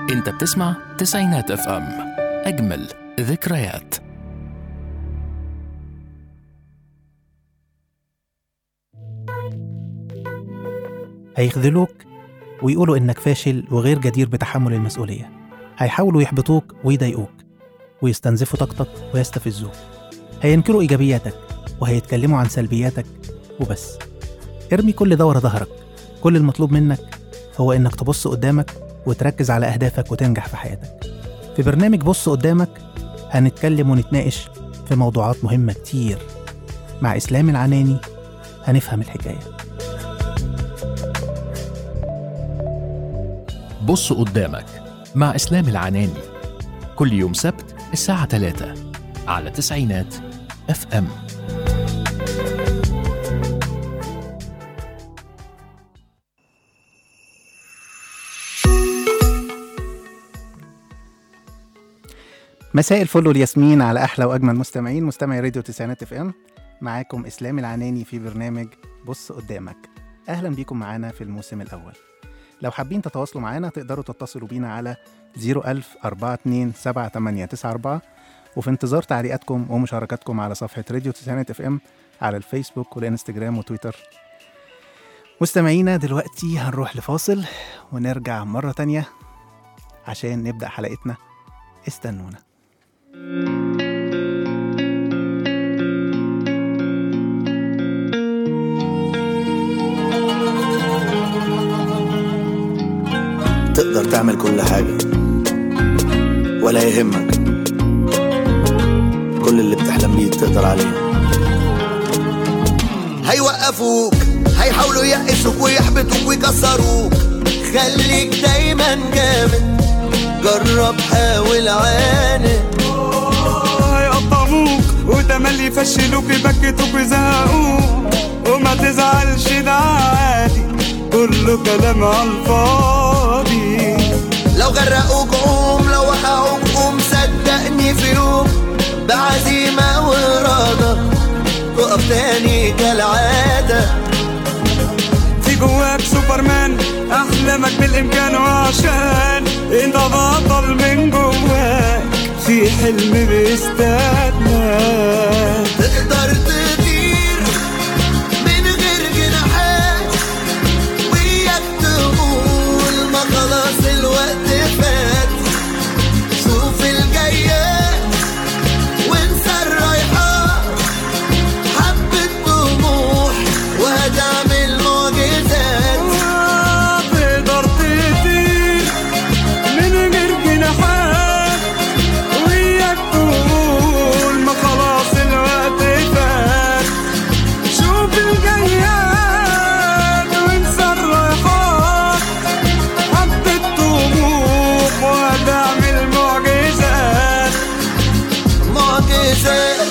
انت بتسمع تسعينات اف ام اجمل ذكريات هيخذلوك ويقولوا إنك فاشل وغير جدير بتحمل المسؤولية هيحاولوا يحبطوك ويضايقوك ويستنزفوا طاقتك ويستفزوك هينكروا إيجابياتك وهيتكلموا عن سلبياتك وبس ارمي كل ده ورا ظهرك كل المطلوب منك هو إنك تبص قدامك وتركز على أهدافك وتنجح في حياتك في برنامج بص قدامك هنتكلم ونتناقش في موضوعات مهمة كتير مع إسلام العناني هنفهم الحكايه بص قدامك مع اسلام العناني كل يوم سبت الساعة 3 على تسعينات اف ام مساء الفل والياسمين على احلى واجمل مستمعين مستمعي راديو تسعينات اف ام معاكم اسلام العناني في برنامج بص قدامك اهلا بيكم معانا في الموسم الاول لو حابين تتواصلوا معانا تقدروا تتصلوا بينا على 01000 427 وفي انتظار تعليقاتكم ومشاركاتكم على صفحة راديو تسعينات اف ام على الفيسبوك والانستجرام وتويتر مستمعينا دلوقتي هنروح لفاصل ونرجع مرة تانية عشان نبدأ حلقتنا استنونا تقدر تعمل كل حاجة ولا يهمك كل اللي بتحلم بيه تقدر عليه هيوقفوك هيحاولوا يقسوك ويحبطوك ويكسروك خليك دايما جامد جرب حاول عاند هيقطعوك وتملي يفشلوك يبكتوك ويزهقوك وما تزعلش ده عادي كله كلام على الفاضي لو غرقوك قوم لو وقعوك قوم صدقني في يوم بعزيمة وإرادة تقف تاني كالعادة في جواك سوبرمان احلامك بالامكان وعشان انت بطل من جواك في حلم بيستناك تقدر تطير من غير جناحات وياك تقول ما خلاص الوقت فات شوف الجايات وانسى الرايحات حبة طموح وهتعمل معجزات تقدر تطير من غير جناحات وياك تقول ما خلاص الوقت فات شوف الجياد وانسى الرايحات حبة طموح وهتعمل معجزات معجزات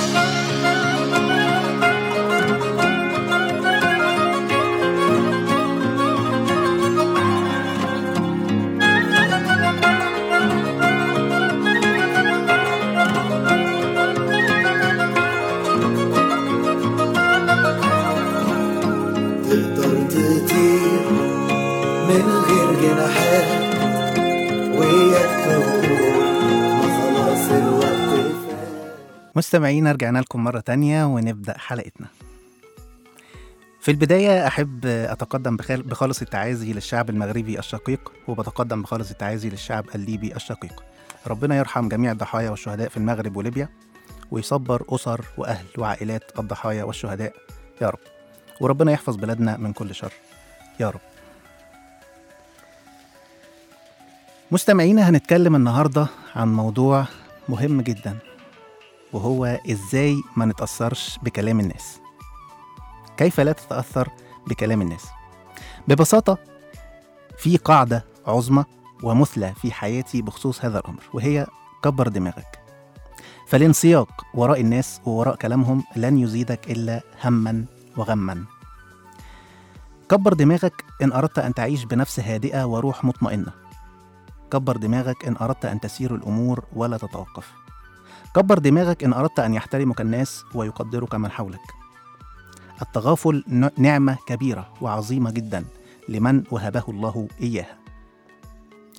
تقدر تطير من غير جناحات وياك تقول ما خلاص الوقت فات مستمعينا رجعنا لكم مرة تانية ونبدأ حلقتنا في البداية أحب أتقدم بخال- بخالص التعازي للشعب المغربي الشقيق وبتقدم بخالص التعازي للشعب الليبي الشقيق ربنا يرحم جميع الضحايا والشهداء في المغرب وليبيا ويصبر أسر وأهل وعائلات الضحايا والشهداء يا رب وربنا يحفظ بلادنا من كل شر يا رب مستمعينا هنتكلم النهاردة عن موضوع مهم جدا وهو ازاي ما نتأثرش بكلام الناس كيف لا تتأثر بكلام الناس ببساطة في قاعدة عظمى ومثلى في حياتي بخصوص هذا الأمر وهي كبر دماغك فالانسياق وراء الناس ووراء كلامهم لن يزيدك إلا هما وغما كبر دماغك إن أردت أن تعيش بنفس هادئة وروح مطمئنة كبر دماغك إن أردت أن تسير الأمور ولا تتوقف كبر دماغك إن أردت أن يحترمك الناس ويقدرك من حولك التغافل ن- نعمة كبيرة وعظيمة جدا لمن وهبه الله إياها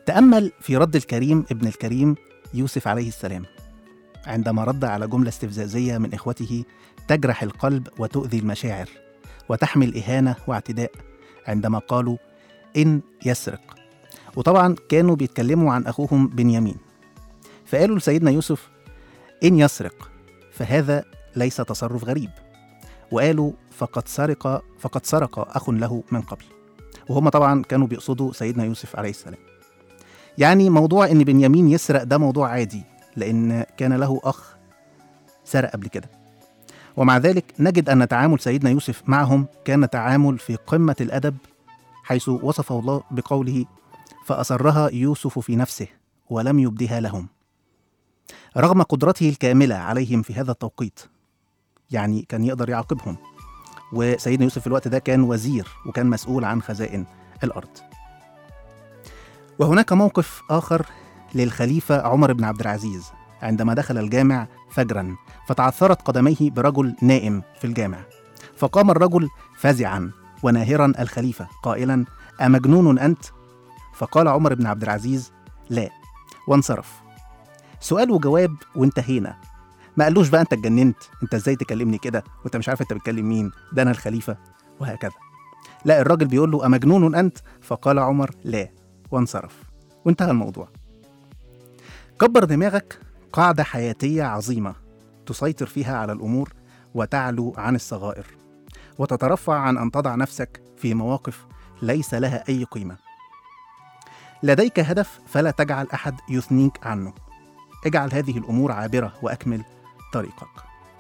تأمل في رد الكريم ابن الكريم يوسف عليه السلام عندما رد على جملة استفزازية من إخوته تجرح القلب وتؤذي المشاعر وتحمل إهانة واعتداء عندما قالوا إن يسرق وطبعا كانوا بيتكلموا عن أخوهم بنيامين فقالوا لسيدنا يوسف إن يسرق فهذا ليس تصرف غريب وقالوا فقد سرق فقد سرق أخ له من قبل وهم طبعا كانوا بيقصدوا سيدنا يوسف عليه السلام يعني موضوع إن بنيامين يسرق ده موضوع عادي لأن كان له أخ سرق قبل كده ومع ذلك نجد أن تعامل سيدنا يوسف معهم كان تعامل في قمة الأدب حيث وصفه الله بقوله فأسرها يوسف في نفسه ولم يبدها لهم رغم قدرته الكاملة عليهم في هذا التوقيت يعني كان يقدر يعاقبهم وسيدنا يوسف في الوقت ده كان وزير وكان مسؤول عن خزائن الأرض وهناك موقف آخر للخليفة عمر بن عبد العزيز عندما دخل الجامع فجرا فتعثرت قدميه برجل نائم في الجامع فقام الرجل فزعا وناهرا الخليفة قائلا أمجنون أنت؟ فقال عمر بن عبد العزيز لا وانصرف سؤال وجواب وانتهينا ما قالوش بقى انت اتجننت انت ازاي تكلمني كده وانت مش عارف انت بتكلم مين ده انا الخليفه وهكذا لا الراجل بيقول له امجنون انت فقال عمر لا وانصرف وانتهى الموضوع كبر دماغك قاعده حياتيه عظيمه تسيطر فيها على الامور وتعلو عن الصغائر وتترفع عن ان تضع نفسك في مواقف ليس لها اي قيمه لديك هدف فلا تجعل احد يثنيك عنه اجعل هذه الامور عابره واكمل طريقك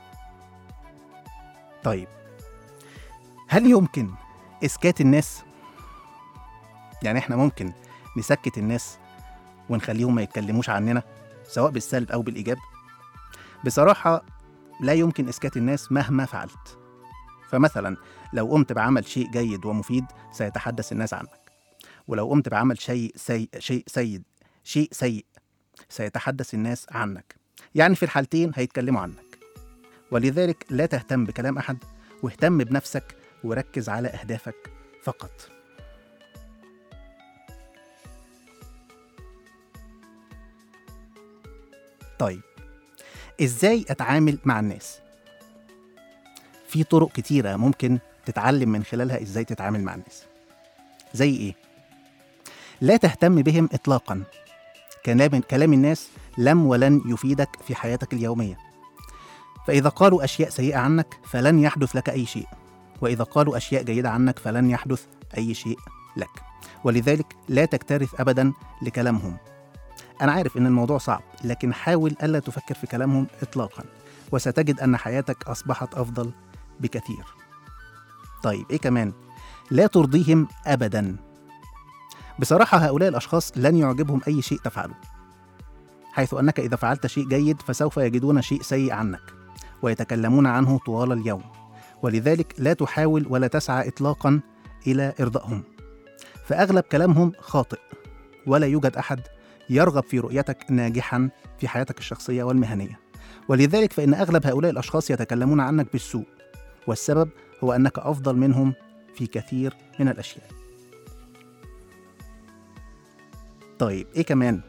طيب هل يمكن اسكات الناس يعني احنا ممكن نسكت الناس ونخليهم ما يتكلموش عننا سواء بالسلب او بالايجاب بصراحه لا يمكن اسكات الناس مهما فعلت فمثلا لو قمت بعمل شيء جيد ومفيد سيتحدث الناس عنك ولو قمت بعمل شيء سيء شيء سيد شيء سيء سيتحدث الناس عنك يعني في الحالتين هيتكلموا عنك ولذلك لا تهتم بكلام احد واهتم بنفسك وركز على اهدافك فقط طيب ازاي اتعامل مع الناس في طرق كتيره ممكن تتعلم من خلالها ازاي تتعامل مع الناس زي ايه لا تهتم بهم اطلاقا كلام كلام الناس لم ولن يفيدك في حياتك اليوميه فاذا قالوا اشياء سيئه عنك فلن يحدث لك اي شيء واذا قالوا اشياء جيده عنك فلن يحدث اي شيء لك ولذلك لا تكترث ابدا لكلامهم انا عارف ان الموضوع صعب لكن حاول الا تفكر في كلامهم اطلاقا وستجد ان حياتك اصبحت افضل بكثير طيب ايه كمان لا ترضيهم ابدا بصراحه هؤلاء الاشخاص لن يعجبهم اي شيء تفعله حيث انك اذا فعلت شيء جيد فسوف يجدون شيء سيء عنك ويتكلمون عنه طوال اليوم ولذلك لا تحاول ولا تسعى اطلاقا الى ارضائهم فاغلب كلامهم خاطئ ولا يوجد احد يرغب في رؤيتك ناجحا في حياتك الشخصيه والمهنيه ولذلك فان اغلب هؤلاء الاشخاص يتكلمون عنك بالسوء والسبب هو انك افضل منهم في كثير من الاشياء طيب ايه كمان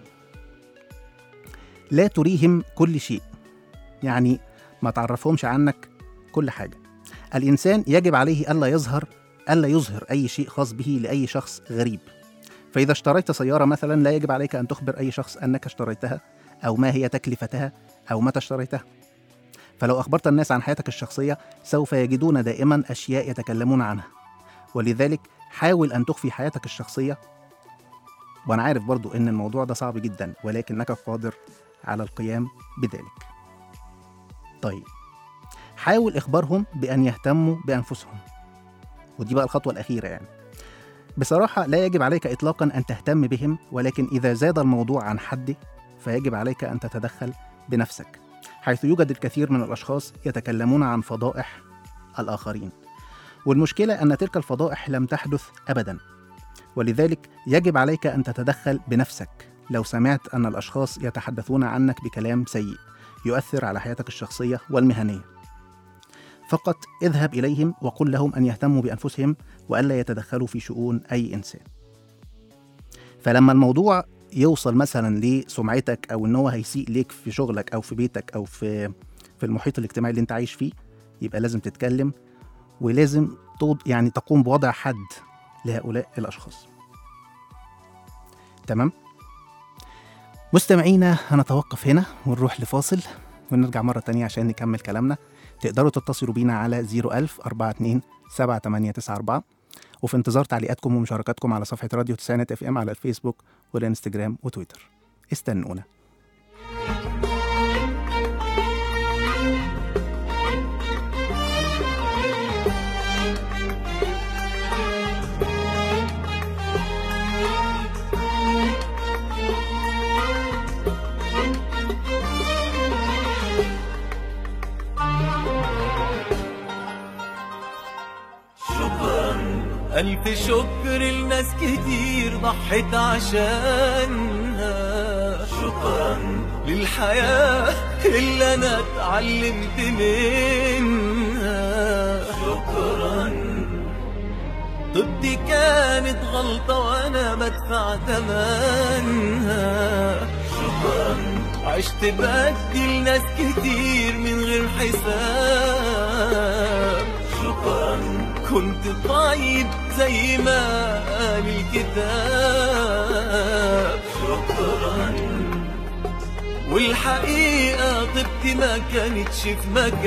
لا تريهم كل شيء يعني ما تعرفهمش عنك كل حاجه الانسان يجب عليه الا يظهر الا يظهر اي شيء خاص به لاي شخص غريب فاذا اشتريت سياره مثلا لا يجب عليك ان تخبر اي شخص انك اشتريتها او ما هي تكلفتها او متى اشتريتها فلو اخبرت الناس عن حياتك الشخصيه سوف يجدون دائما اشياء يتكلمون عنها ولذلك حاول ان تخفي حياتك الشخصيه وانا عارف برضو ان الموضوع ده صعب جدا ولكنك قادر على القيام بذلك طيب حاول اخبارهم بان يهتموا بانفسهم ودي بقى الخطوه الاخيره يعني بصراحه لا يجب عليك اطلاقا ان تهتم بهم ولكن اذا زاد الموضوع عن حده فيجب عليك ان تتدخل بنفسك حيث يوجد الكثير من الاشخاص يتكلمون عن فضائح الاخرين والمشكله ان تلك الفضائح لم تحدث ابدا ولذلك يجب عليك ان تتدخل بنفسك لو سمعت ان الاشخاص يتحدثون عنك بكلام سيء يؤثر على حياتك الشخصيه والمهنيه فقط اذهب اليهم وقل لهم ان يهتموا بانفسهم والا يتدخلوا في شؤون اي انسان فلما الموضوع يوصل مثلا لسمعتك او ان هو هيسيء ليك في شغلك او في بيتك او في في المحيط الاجتماعي اللي انت عايش فيه يبقى لازم تتكلم ولازم توض يعني تقوم بوضع حد لهؤلاء الاشخاص تمام مستمعينا هنتوقف هنا ونروح لفاصل ونرجع مرة تانية عشان نكمل كلامنا تقدروا تتصلوا بينا على 01000 42 7894 وفي انتظار تعليقاتكم ومشاركاتكم على صفحة راديو تسعينات اف ام على الفيسبوك والانستجرام وتويتر استنونا ألف شكر لناس كتير ضحت عشانها شكرا للحياة اللي أنا اتعلمت منها شكرا ضدي كانت غلطة وأنا بدفع تمنها شكرا عشت بدي لناس كتير من غير حساب شكرا كنت طيب زي ما قال الكتاب شكرا والحقيقة طبتي ما كانتش في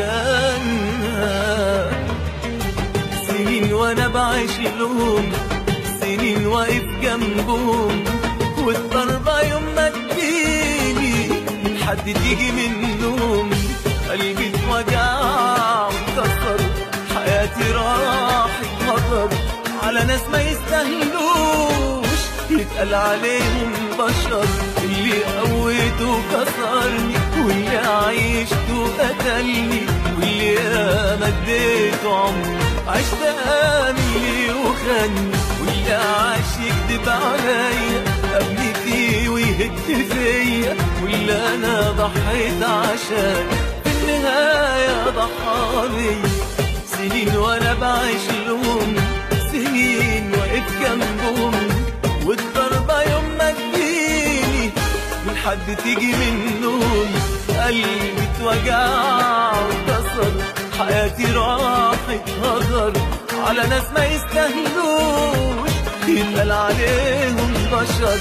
مكانها سنين وانا بعيش لهم سنين واقف جنبهم والضربة يوم ما تجيلي حد تيجي منهم قلبي اتوجع واتكسر حياتي راحت مطر على ناس ما يستاهلوش يتقال عليهم بشر اللي قويته كسرني واللي عيشته قتلني واللي ياما اديته عمري عشت املي وخاني واللي عاش يكدب عليا ابني فيه ويهد فيا واللي انا ضحيت عشان في النهايه ضحالي سنين وانا بعيش لهم سنين واقف جنبهم والضربة يوم ما تجيني من حد تيجي منهم قلبي اتوجع واتكسر حياتي راحت هدر على ناس ما يستاهلوش يتقال عليهم بشر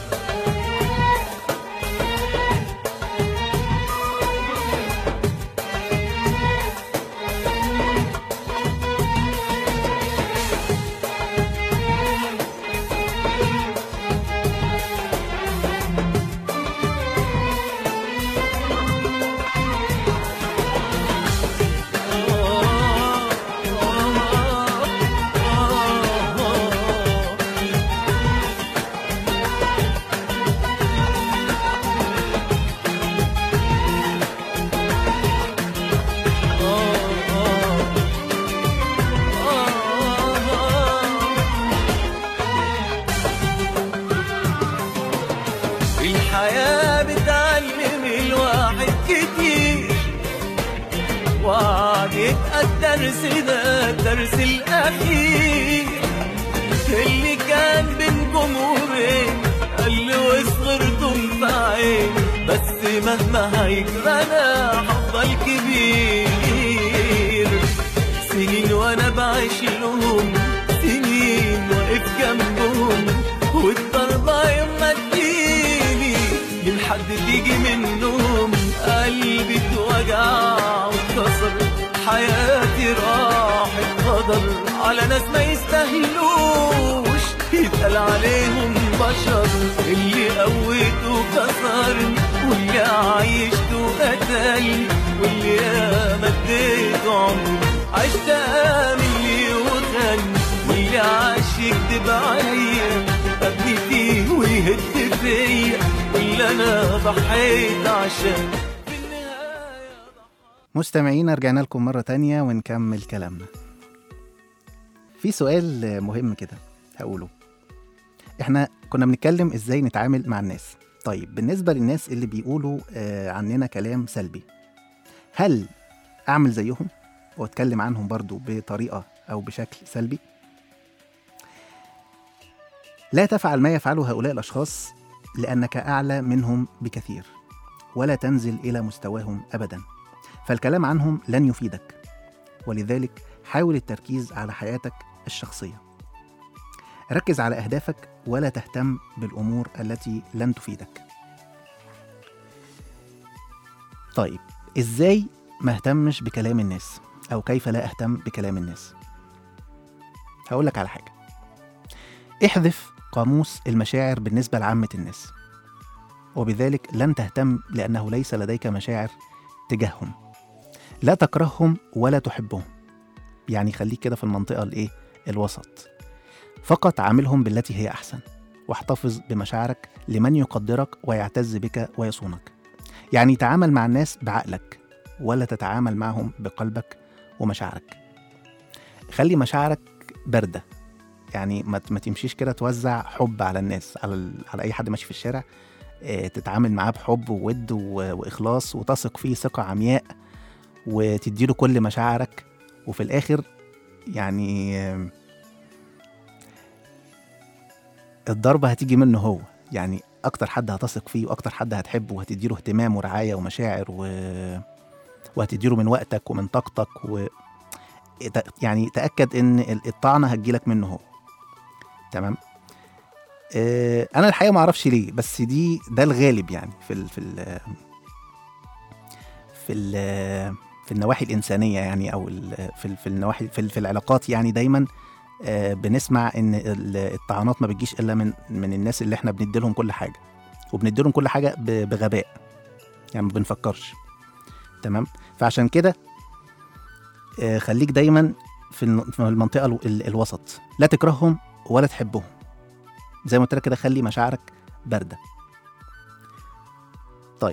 الحياة بتعلم الواحد كتير وعدت الدرس ده الدرس الأخير اللي كان بينكم وبين قال وصغرتم في عين بس مهما هيجرى أنا هفضل كبير سنين وأنا بعيش لهم سنين واقف جنبهم والضربة يوم ما تجيلي من حد تيجي منهم قلبي اتوجع واتكسر حياتي راحت هدر على ناس ما يستاهلوش يتقال عليهم بشر اللي قويته كسرني واللي عايشته قتلني واللي ياما اديته عمري عشت املي وخاني واللي عاش يكدب عليا ابني فيه ويهد فيا واللي انا ضحيت عشان في النهايه مستمعينا رجعنا لكم مرة تانية ونكمل كلامنا في سؤال مهم كده هقوله احنا كنا بنتكلم ازاي نتعامل مع الناس طيب بالنسبة للناس اللي بيقولوا آه عننا كلام سلبي هل اعمل زيهم واتكلم عنهم برضو بطريقة او بشكل سلبي لا تفعل ما يفعله هؤلاء الاشخاص لأنك أعلى منهم بكثير ولا تنزل إلى مستواهم أبدا فالكلام عنهم لن يفيدك ولذلك حاول التركيز على حياتك الشخصية ركز على أهدافك ولا تهتم بالأمور التي لن تفيدك طيب إزاي ما اهتمش بكلام الناس أو كيف لا أهتم بكلام الناس هقول لك على حاجة احذف قاموس المشاعر بالنسبة لعامة الناس وبذلك لن تهتم لأنه ليس لديك مشاعر تجاههم لا تكرههم ولا تحبهم يعني خليك كده في المنطقة الإيه الوسط فقط عاملهم بالتي هي أحسن واحتفظ بمشاعرك لمن يقدرك ويعتز بك ويصونك يعني تعامل مع الناس بعقلك ولا تتعامل معهم بقلبك ومشاعرك خلي مشاعرك باردة يعني ما ما تمشيش كده توزع حب على الناس على ال... على اي حد ماشي في الشارع آه، تتعامل معاه بحب وود و... واخلاص وتثق فيه ثقه عمياء وتديله كل مشاعرك وفي الاخر يعني آم، الضربه هتيجي منه هو يعني اكتر حد هتثق فيه واكتر حد هتحبه وهتديله اهتمام ورعايه ومشاعر و... وهتديله من وقتك ومن طاقتك و... ت- يعني تاكد ان ال- الطعنه هتجيلك منه هو تمام آه، انا الحقيقه ما اعرفش ليه بس دي ده الغالب يعني في ال في ال في ال في النواحي الانسانيه يعني او ال في ال في النواحي في, ال- في العلاقات يعني دايما آه، بنسمع ان ال- الطعنات ما بتجيش الا من من الناس اللي احنا بندي لهم كل حاجه وبندي لهم كل حاجه ب- بغباء يعني ما بنفكرش تمام فعشان كده آه، خليك دايما في الن- في المنطقه ال- ال- الوسط لا تكرههم ولا تحبهم زي ما قلت لك كده خلي مشاعرك بارده طيب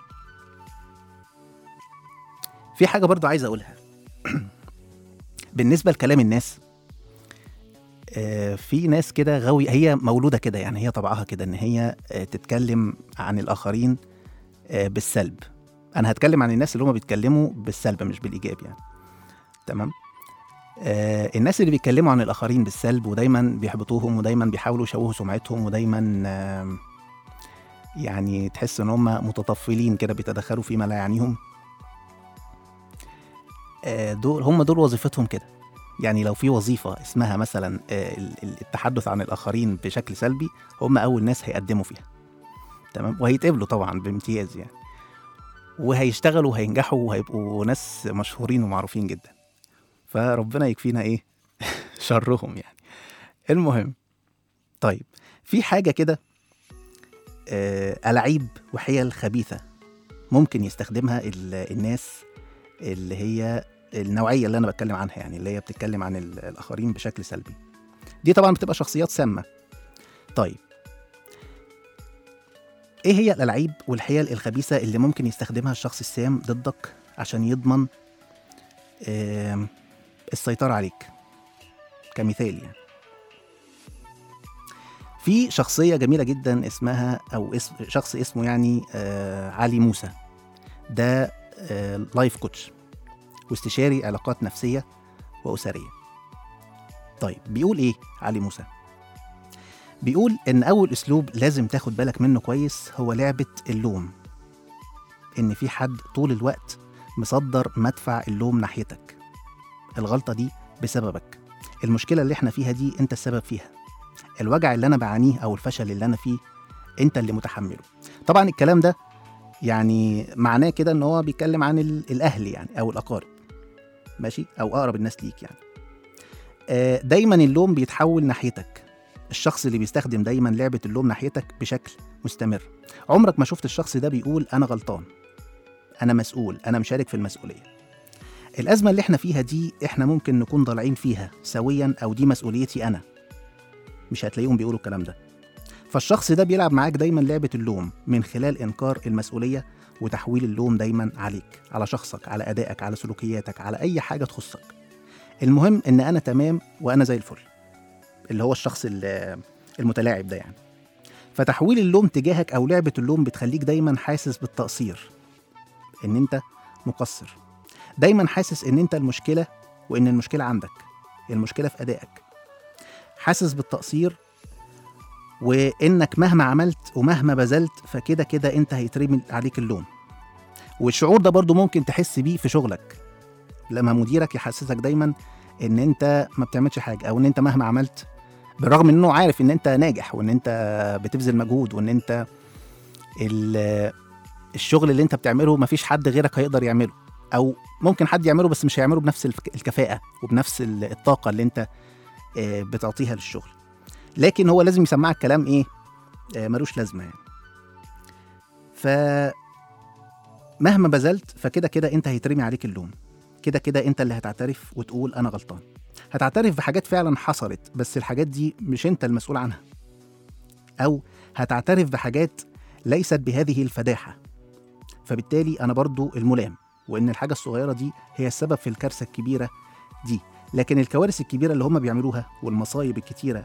في حاجه برضو عايز اقولها بالنسبه لكلام الناس آه، في ناس كده غاوي هي مولوده كده يعني هي طبعها كده ان هي آه، تتكلم عن الاخرين آه، بالسلب انا هتكلم عن الناس اللي هم بيتكلموا بالسلب مش بالايجاب يعني تمام آه الناس اللي بيتكلموا عن الاخرين بالسلب ودايما بيحبطوهم ودايما بيحاولوا يشوهوا سمعتهم ودايما آه يعني تحس ان هم متطفلين كده بيتدخلوا فيما لا يعنيهم آه دول هم دول وظيفتهم كده يعني لو في وظيفة اسمها مثلا آه ال- ال- التحدث عن الآخرين بشكل سلبي هم أول ناس هيقدموا فيها تمام وهيتقبلوا طبعا بامتياز يعني وهيشتغلوا وهينجحوا وهيبقوا ناس مشهورين ومعروفين جدا فربنا يكفينا ايه شرهم يعني المهم طيب في حاجة كده آه، ألعيب وحيل خبيثة ممكن يستخدمها ال- الناس اللي هي النوعية اللي أنا بتكلم عنها يعني اللي هي بتتكلم عن ال- الآخرين بشكل سلبي دي طبعا بتبقى شخصيات سامة طيب ايه هي الألعاب والحيل الخبيثة اللي ممكن يستخدمها الشخص السام ضدك عشان يضمن آم، السيطرة عليك كمثال يعني في شخصية جميلة جدا اسمها أو اسم شخص اسمه يعني آه علي موسى ده آه لايف كوتش واستشاري علاقات نفسية وأسرية طيب بيقول إيه علي موسى؟ بيقول إن أول أسلوب لازم تاخد بالك منه كويس هو لعبة اللوم إن في حد طول الوقت مصدر مدفع اللوم ناحيتك الغلطة دي بسببك المشكلة اللي احنا فيها دي انت السبب فيها الوجع اللي انا بعانيه او الفشل اللي انا فيه انت اللي متحمله طبعا الكلام ده يعني معناه كده ان هو بيتكلم عن ال- الاهل يعني او الاقارب ماشي او اقرب الناس ليك يعني آه، دايما اللوم بيتحول ناحيتك الشخص اللي بيستخدم دايما لعبة اللوم ناحيتك بشكل مستمر عمرك ما شفت الشخص ده بيقول انا غلطان انا مسؤول انا مشارك في المسؤولية الأزمة اللي احنا فيها دي احنا ممكن نكون ضالعين فيها سويا أو دي مسؤوليتي أنا مش هتلاقيهم بيقولوا الكلام ده فالشخص ده بيلعب معاك دايما لعبة اللوم من خلال إنكار المسؤولية وتحويل اللوم دايما عليك على شخصك على أدائك على سلوكياتك على أي حاجة تخصك المهم إن أنا تمام وأنا زي الفل اللي هو الشخص ال- المتلاعب ده يعني فتحويل اللوم تجاهك أو لعبة اللوم بتخليك دايما حاسس بالتقصير إن أنت مقصر دايما حاسس ان انت المشكله وان المشكله عندك المشكله في ادائك حاسس بالتقصير وانك مهما عملت ومهما بذلت فكده كده انت هيترمي عليك اللوم والشعور ده برضو ممكن تحس بيه في شغلك لما مديرك يحسسك دايما ان انت ما بتعملش حاجه او ان انت مهما عملت بالرغم من انه عارف ان انت ناجح وان انت بتبذل مجهود وان انت ال- الشغل اللي انت بتعمله مفيش حد غيرك هيقدر يعمله او ممكن حد يعمله بس مش هيعمله بنفس الك- الكفاءه وبنفس ال- الطاقه اللي انت آه، بتعطيها للشغل لكن هو لازم يسمعك كلام ايه آه، ملوش لازمه يعني ف مهما بذلت فكده كده انت هيترمي عليك اللوم كده كده انت اللي هتعترف وتقول انا غلطان هتعترف بحاجات فعلا حصلت بس الحاجات دي مش انت المسؤول عنها او هتعترف بحاجات ليست بهذه الفداحه فبالتالي انا برضو الملام وان الحاجه الصغيره دي هي السبب في الكارثه الكبيره دي لكن الكوارث الكبيره اللي هم بيعملوها والمصايب الكتيره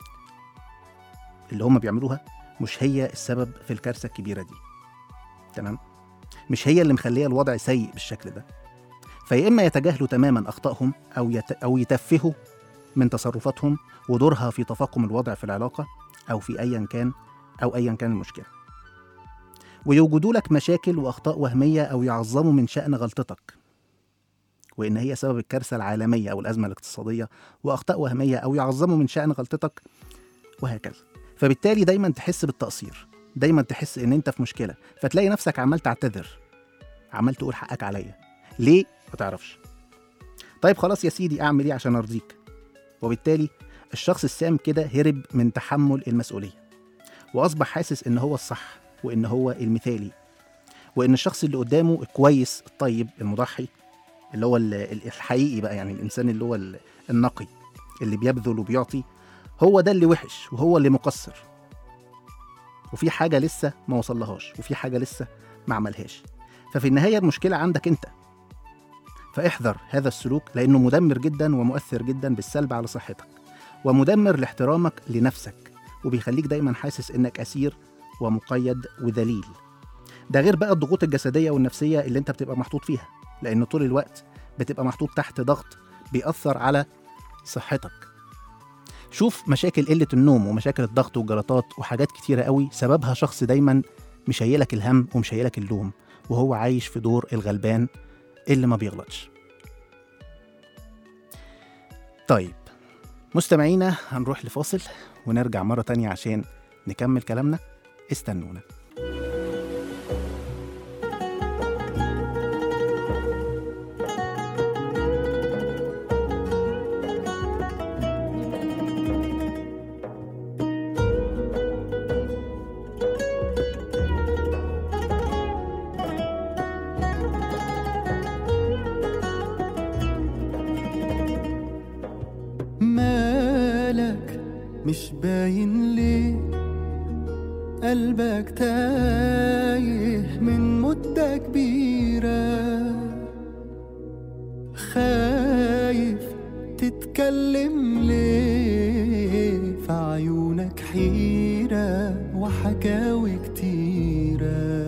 اللي هم بيعملوها مش هي السبب في الكارثه الكبيره دي تمام مش هي اللي مخليه الوضع سيء بالشكل ده فيا اما يتجاهلوا تماما اخطائهم او يت... او يتفهوا من تصرفاتهم ودورها في تفاقم الوضع في العلاقه او في ايا كان او ايا كان المشكله ويوجدوا لك مشاكل واخطاء وهميه او يعظموا من شان غلطتك وان هي سبب الكارثه العالميه او الازمه الاقتصاديه واخطاء وهميه او يعظموا من شان غلطتك وهكذا فبالتالي دايما تحس بالتقصير دايما تحس ان انت في مشكله فتلاقي نفسك عمال تعتذر عمال تقول حقك عليا ليه ما تعرفش طيب خلاص يا سيدي اعمل ايه عشان ارضيك وبالتالي الشخص السام كده هرب من تحمل المسؤوليه واصبح حاسس ان هو الصح وان هو المثالي وان الشخص اللي قدامه الكويس الطيب المضحي اللي هو ال- ال- الحقيقي بقى يعني الانسان اللي هو ال- النقي اللي بيبذل وبيعطي هو ده اللي وحش وهو اللي مقصر وفي حاجه لسه ما وصلهاش وفي حاجه لسه ما عملهاش ففي النهايه المشكله عندك انت فاحذر هذا السلوك لانه مدمر جدا ومؤثر جدا بالسلب على صحتك ومدمر لاحترامك لنفسك وبيخليك دايما حاسس انك اسير ومقيد وذليل ده غير بقى الضغوط الجسديه والنفسيه اللي انت بتبقى محطوط فيها لان طول الوقت بتبقى محطوط تحت ضغط بيأثر على صحتك شوف مشاكل قله النوم ومشاكل الضغط والجلطات وحاجات كتيره قوي سببها شخص دايما مشيلك الهم ومشيلك اللوم وهو عايش في دور الغلبان اللي ما بيغلطش طيب مستمعينا هنروح لفاصل ونرجع مرة تانية عشان نكمل كلامنا استنونا مالك مش باين ليه قلبك تايه من مدة كبيرة خايف تتكلم ليه في عيونك حيرة وحكاوي كتيرة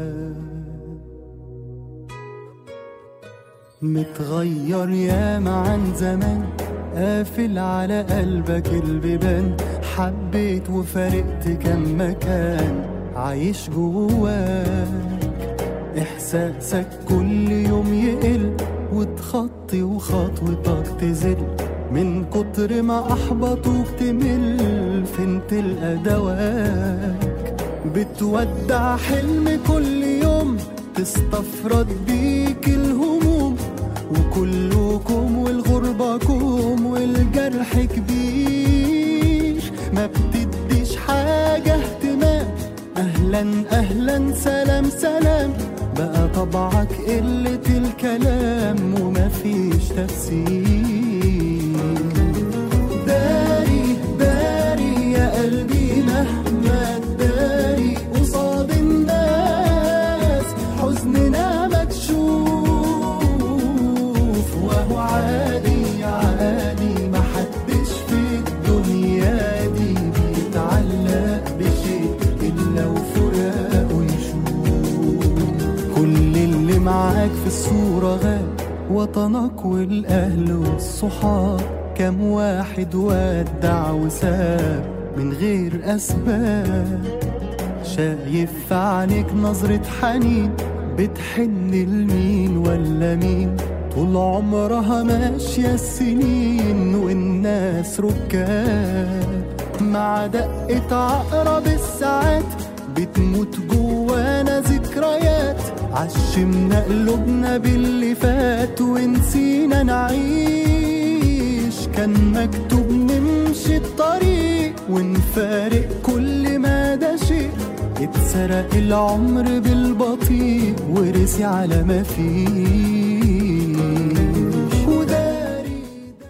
متغير ياما عن زمان قافل على قلبك البيبان حبيت وفارقت كم مكان عايش جواك احساسك كل يوم يقل وتخطي وخطوتك تزل من كتر ما احبطوك تمل فين تلقى دواك بتودع حلم كل يوم تستفرد بيك الهموم وكلكم والغربة كوم والجرح كبير ما بتديش حاجة اهتمام أهلا أهلا سلام سلام بقى طبعك قلة الكلام ومفيش تفسير داري داري يا قلبي مهما تداري قصاد الناس حزننا مكشوف وهو عادي عادي محدش في الدنيا دي بيتعلق بشيء إلا وفراقه يشوف كل اللي معاك في الصورة غاب وطنك والأهل والصحاب كم واحد ودع وساب من غير أسباب شايف في عينيك نظرة حنين بتحن لمين ولا مين طول عمرها ماشية السنين والناس ركاب مع دقة عقرب الساعات بتموت جوانا ذكريات عشمنا قلوبنا باللي فات ونسينا نعيش كان مكتوب نمشي الطريق ونفارق كل ما ده شيء اتسرق العمر بالبطيء ورسي على ما فيش وداري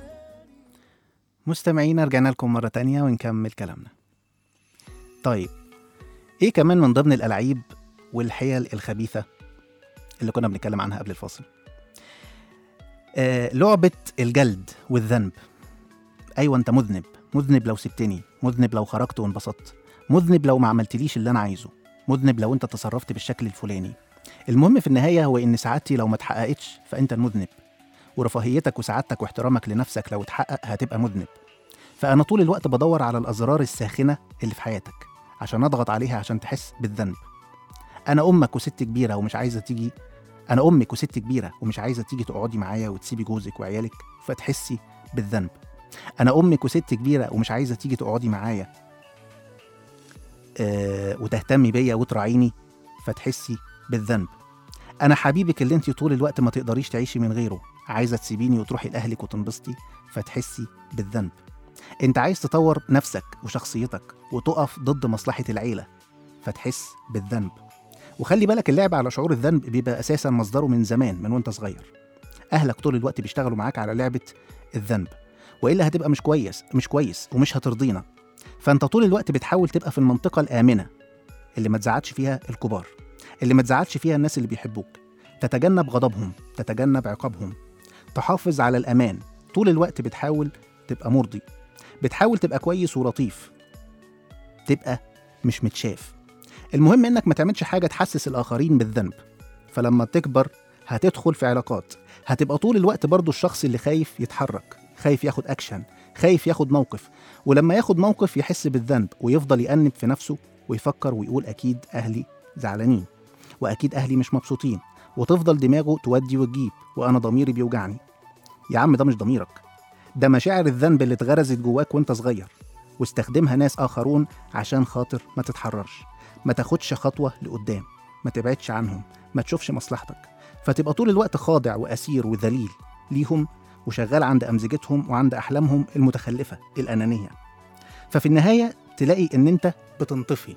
مستمعينا رجعنا لكم مرة تانية ونكمل كلامنا طيب ايه كمان من ضمن الألعاب والحيل الخبيثة اللي كنا بنتكلم عنها قبل الفاصل آه لعبة الجلد والذنب أيوة أنت مذنب مذنب لو سبتني مذنب لو خرجت وانبسطت مذنب لو ما عملتليش اللي أنا عايزه مذنب لو أنت تصرفت بالشكل الفلاني المهم في النهاية هو إن سعادتي لو ما اتحققتش فأنت المذنب ورفاهيتك وسعادتك واحترامك لنفسك لو اتحقق هتبقى مذنب فأنا طول الوقت بدور على الأزرار الساخنة اللي في حياتك عشان أضغط عليها عشان تحس بالذنب أنا أمك وست كبيرة ومش عايزة تيجي أنا أمك وست كبيرة ومش عايزة تيجي تقعدي معايا وتسيبي جوزك وعيالك فتحسي بالذنب أنا أمك وست كبيرة ومش عايزة تيجي تقعدي معايا آه وتهتمي بيا وتراعيني فتحسي بالذنب أنا حبيبك اللي أنت طول الوقت ما تقدريش تعيشي من غيره عايزة تسيبيني وتروحي لأهلك وتنبسطي فتحسي بالذنب أنت عايز تطور نفسك وشخصيتك وتقف ضد مصلحة العيلة فتحس بالذنب وخلي بالك اللعب على شعور الذنب بيبقى أساسا مصدره من زمان من وأنت صغير أهلك طول الوقت بيشتغلوا معاك على لعبة الذنب وإلا هتبقى مش كويس مش كويس ومش هترضينا فأنت طول الوقت بتحاول تبقى في المنطقة الآمنة اللي ما تزعلش فيها الكبار اللي ما تزعلش فيها الناس اللي بيحبوك تتجنب غضبهم تتجنب عقابهم تحافظ على الأمان طول الوقت بتحاول تبقى مرضي بتحاول تبقى كويس ولطيف تبقى مش متشاف المهم انك ما تعملش حاجة تحسس الآخرين بالذنب فلما تكبر هتدخل في علاقات هتبقى طول الوقت برضو الشخص اللي خايف يتحرك خايف ياخد أكشن خايف ياخد موقف ولما ياخد موقف يحس بالذنب ويفضل يأنب في نفسه ويفكر ويقول أكيد أهلي زعلانين وأكيد أهلي مش مبسوطين وتفضل دماغه تودي وتجيب وأنا ضميري بيوجعني يا عم ده مش ضميرك ده مشاعر الذنب اللي اتغرزت جواك وانت صغير واستخدمها ناس آخرون عشان خاطر ما تتحررش ما تاخدش خطوة لقدام ما تبعدش عنهم ما تشوفش مصلحتك فتبقى طول الوقت خاضع وأسير وذليل ليهم وشغال عند أمزجتهم وعند أحلامهم المتخلفة الأنانية ففي النهاية تلاقي إن أنت بتنطفي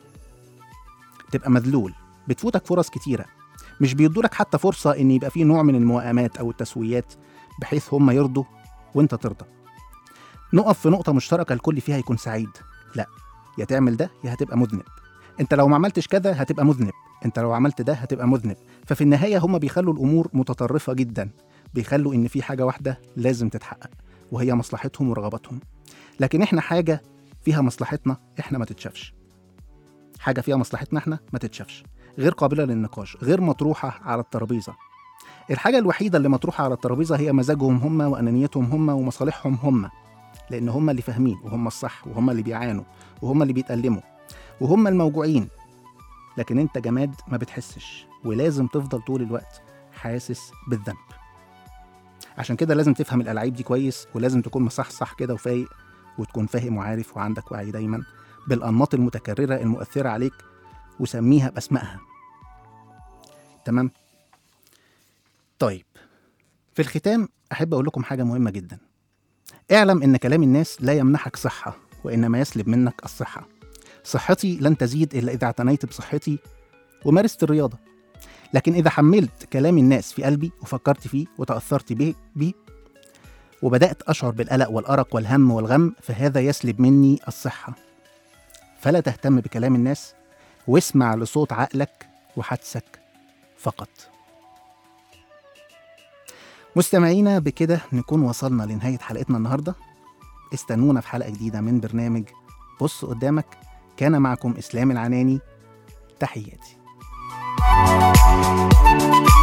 تبقى مذلول بتفوتك فرص كتيرة مش بيدولك حتى فرصة إن يبقى في نوع من الموائمات أو التسويات بحيث هم يرضوا وأنت ترضى نقف في نقطة مشتركة الكل فيها يكون سعيد لا يا تعمل ده يا هتبقى مذنب انت لو ما عملتش كذا هتبقى مذنب انت لو عملت ده هتبقى مذنب ففي النهاية هم بيخلوا الأمور متطرفة جدا بيخلوا إن في حاجة واحدة لازم تتحقق وهي مصلحتهم ورغباتهم لكن احنا حاجة فيها مصلحتنا احنا ما تتشافش حاجة فيها مصلحتنا احنا ما تتشافش غير قابلة للنقاش غير مطروحة على الترابيزة الحاجة الوحيدة اللي مطروحة على الترابيزة هي مزاجهم هم وأنانيتهم هم ومصالحهم هم لأن هم اللي فاهمين وهم الصح وهم اللي بيعانوا وهم اللي بيتألموا وهم الموجوعين لكن انت جماد ما بتحسش ولازم تفضل طول الوقت حاسس بالذنب عشان كده لازم تفهم الألعاب دي كويس ولازم تكون مصحصح كده وفايق وتكون فاهم وعارف وعندك وعي دايما بالأنماط المتكررة المؤثرة عليك وسميها بأسمائها تمام طيب في الختام أحب أقول لكم حاجة مهمة جدا اعلم إن كلام الناس لا يمنحك صحة وإنما يسلب منك الصحة صحتي لن تزيد إلا إذا اعتنيت بصحتي ومارست الرياضة لكن إذا حملت كلام الناس في قلبي وفكرت فيه وتأثرت به بيه وبدأت أشعر بالقلق والأرق والهم والغم فهذا يسلب مني الصحة فلا تهتم بكلام الناس واسمع لصوت عقلك وحدسك فقط مستمعينا بكده نكون وصلنا لنهاية حلقتنا النهاردة استنونا في حلقة جديدة من برنامج بص قدامك كان معكم إسلام العناني تحياتي